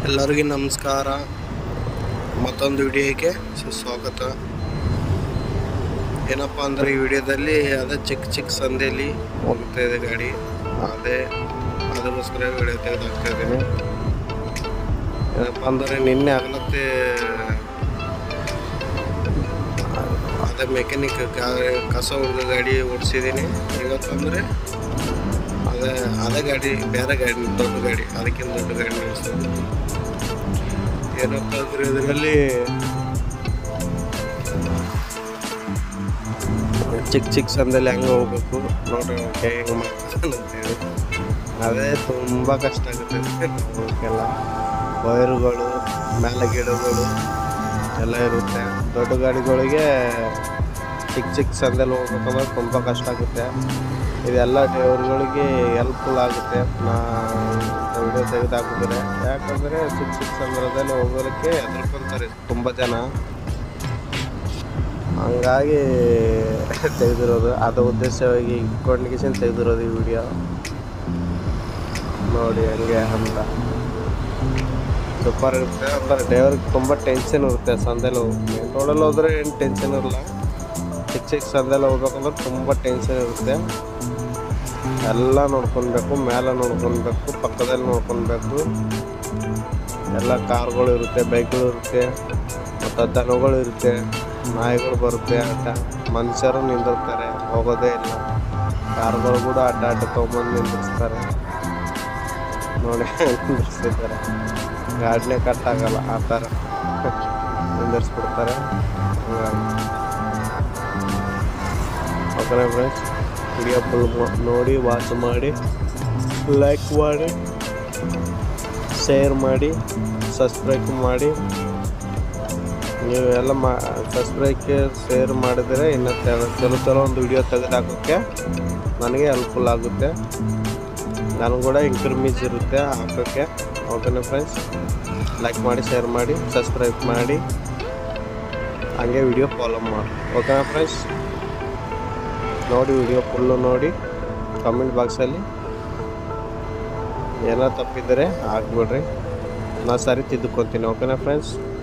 ಎಲ್ಲರಿಗೂ ನಮಸ್ಕಾರ ಮತ್ತೊಂದು ವಿಡಿಯೋಗೆ ಸುಸ್ವಾಗತ ಏನಪ್ಪ ಅಂದರೆ ಈ ವಿಡಿಯೋದಲ್ಲಿ ಅದೇ ಚಿಕ್ಕ ಚಿಕ್ಕ ಸಂದೇಲಿ ಹೋಗ್ತಾ ಇದೆ ಗಾಡಿ ಅದೇ ಅದಕ್ಕೋಸ್ಕರ ವಿಡಿಯೋ ತೆಗೆದಾಕ್ತಾ ಇದ್ದೀನಿ ಏನಪ್ಪ ಅಂದರೆ ನಿನ್ನೆ ಆಗಲತ್ತೆ ಅದೇ ಮೆಕ್ಯಾನಿಕ್ ಕಸ ಹೊಡೆದ ಗಾಡಿ ಓಡಿಸಿದ್ದೀನಿ ಇವತ್ತಂದರೆ ಅದೇ ಅದೇ ಗಾಡಿ ಬೇರೆ ಗಾಡಿ ದೊಡ್ಡ ಗಾಡಿ ಅದಕ್ಕಿಂತ ದೊಡ್ಡ ಗಾಡಿ ನಡೆಸ್ತದೆ ಏನಪ್ಪ ಅಂದ್ರೆ ಇದರಲ್ಲಿ ಚಿಕ್ಕ ಚಿಕ್ಕ ಸಂದಲ್ಲಿ ಹೆಂಗೆ ಹೋಗ್ಬೇಕು ನೋಡ್ರಿ ಅವ್ನಿಗೆ ಹೆಂಗೆ ಮಾಡ್ತಾನೆ ಅಂತೇಳಿ ಅದೇ ತುಂಬ ಕಷ್ಟ ಆಗುತ್ತೆ ಹೋಗೋಕ್ಕೆಲ್ಲ ವೈರುಗಳು ಮೇಲೆ ಗಿಡಗಳು ಎಲ್ಲ ಇರುತ್ತೆ ದೊಡ್ಡ ಗಾಡಿಗಳಿಗೆ ಚಿಕ್ಕ ಚಿಕ್ಕ ಸಂದಲ್ಲಿ ಹೋಗ್ಬೇಕಂದ್ರೆ ತುಂಬ ಕಷ್ಟ ಆಗುತ್ತೆ ಇದೆಲ್ಲ ಡ್ರೈವರ್ಗಳಿಗೆ ಹೆಲ್ಪ್ಫುಲ್ ಆಗುತ್ತೆ ನಾ ವಿಡಿಯೋ ತೆಗೆದು ಹಾಕಿದ್ರೆ ಯಾಕಂದರೆ ಚಿಕ್ಕ ಚಿಕ್ಕ ಸಂದರ್ಭದಲ್ಲಿ ಹೋಗೋದಕ್ಕೆ ಹೆದರ್ಕೊಂತಾರೆ ತುಂಬ ಜನ ಹಂಗಾಗಿ ತೆಗೆದಿರೋದು ಅದು ಉದ್ದೇಶವಾಗಿ ಇಟ್ಕೊಂಡಿಗೆಸನ್ ತೆಗೆದಿರೋದು ಈ ವಿಡಿಯೋ ನೋಡಿ ಹಂಗೆ ಅಂತ ಸೂಪರ್ ಇರುತ್ತೆ ಅಂದರೆ ಡ್ರೈವರ್ಗೆ ತುಂಬ ಟೆನ್ಷನ್ ಇರುತ್ತೆ ಸಂದೇಲಿ ಮೇನ್ ರೋಡಲ್ಲಿ ಹೋದ್ರೆ ಏನು ಟೆನ್ಷನ್ ಇರಲ್ಲ ಚಿಕ್ಕ ಚಿಕ್ಕ ಸಂದೇಲಿ ಹೋಗ್ಬೇಕಂದ್ರೆ ತುಂಬ ಟೆನ್ಷನ್ ಇರುತ್ತೆ ಎಲ್ಲ ನೋಡ್ಕೊಳ್ಬೇಕು ಮೇಲೆ ನೋಡ್ಕೊಳ್ಬೇಕು ಪಕ್ಕದಲ್ಲಿ ನೋಡ್ಕೊಳ್ಬೇಕು ಎಲ್ಲ ಕಾರ್ಗಳು ಇರುತ್ತೆ ಬೈಕ್ಗಳು ಇರುತ್ತೆ ಮತ್ತು ದನಗಳು ಇರುತ್ತೆ ನಾಯಿಗಳು ಬರುತ್ತೆ ಅಡ್ಡ ಮನುಷ್ಯರು ನಿಂದಿರ್ತಾರೆ ಹೋಗೋದೇ ಇಲ್ಲ ಕಾರ್ಗಳು ಕೂಡ ಅಡ್ಡ ಅಡ್ಡ ತೊಗೊಂಬಂದು ನಿಂದಿರ್ಸ್ತಾರೆ ನೋಡಿ ನಿಂದಿರ್ಸಿದ್ದಾರೆ ಗಾಡಿನೇ ಕಟ್ ಆಗಲ್ಲ ಆ ಥರ ನಿಂದಿರ್ಸ್ಬಿಡ್ತಾರೆ ಓಕೆನಾ ಫ್ರೆಂಡ್ಸ್ ವಿಡಿಯೋ ಫುಲ್ ನೋಡಿ ವಾಚ್ ಮಾಡಿ ಲೈಕ್ ಮಾಡಿ ಶೇರ್ ಮಾಡಿ ಸಬ್ಸ್ಕ್ರೈಬ್ ಮಾಡಿ ನೀವೆಲ್ಲ ಮಾ ಸಬ್ಸ್ಕ್ರೈಬ್ಗೆ ಶೇರ್ ಮಾಡಿದರೆ ಇನ್ನು ಚಲೋ ಚಲೋ ಚಲೋ ಒಂದು ವಿಡಿಯೋ ತೆಗೆದು ಹಾಕೋಕ್ಕೆ ನನಗೆ ಹೆಲ್ಪ್ಫುಲ್ ಆಗುತ್ತೆ ನನಗೆ ಕೂಡ ಇಂಕ್ರಿಮೀಸ್ ಇರುತ್ತೆ ಹಾಕೋಕ್ಕೆ ಓಕೆನಾ ಫ್ರೆಂಡ್ಸ್ ಲೈಕ್ ಮಾಡಿ ಶೇರ್ ಮಾಡಿ ಸಬ್ಸ್ಕ್ರೈಬ್ ಮಾಡಿ ಹಂಗೆ ವಿಡಿಯೋ ಫಾಲೋ ಮಾಡಿ ಓಕೆನಾ ಫ್ರೆಂಡ್ಸ್ ನೋಡಿ ವಿಡಿಯೋ ಫುಲ್ಲು ನೋಡಿ ಕಮೆಂಟ್ ಬಾಕ್ಸಲ್ಲಿ ಏನೋ ತಪ್ಪಿದರೆ ಹಾಕ್ಬಿಡ್ರಿ ನಾ ಸರಿ ತಿದ್ದುಕೊತೀನಿ ಓಕೆನಾ ಫ್ರೆಂಡ್ಸ್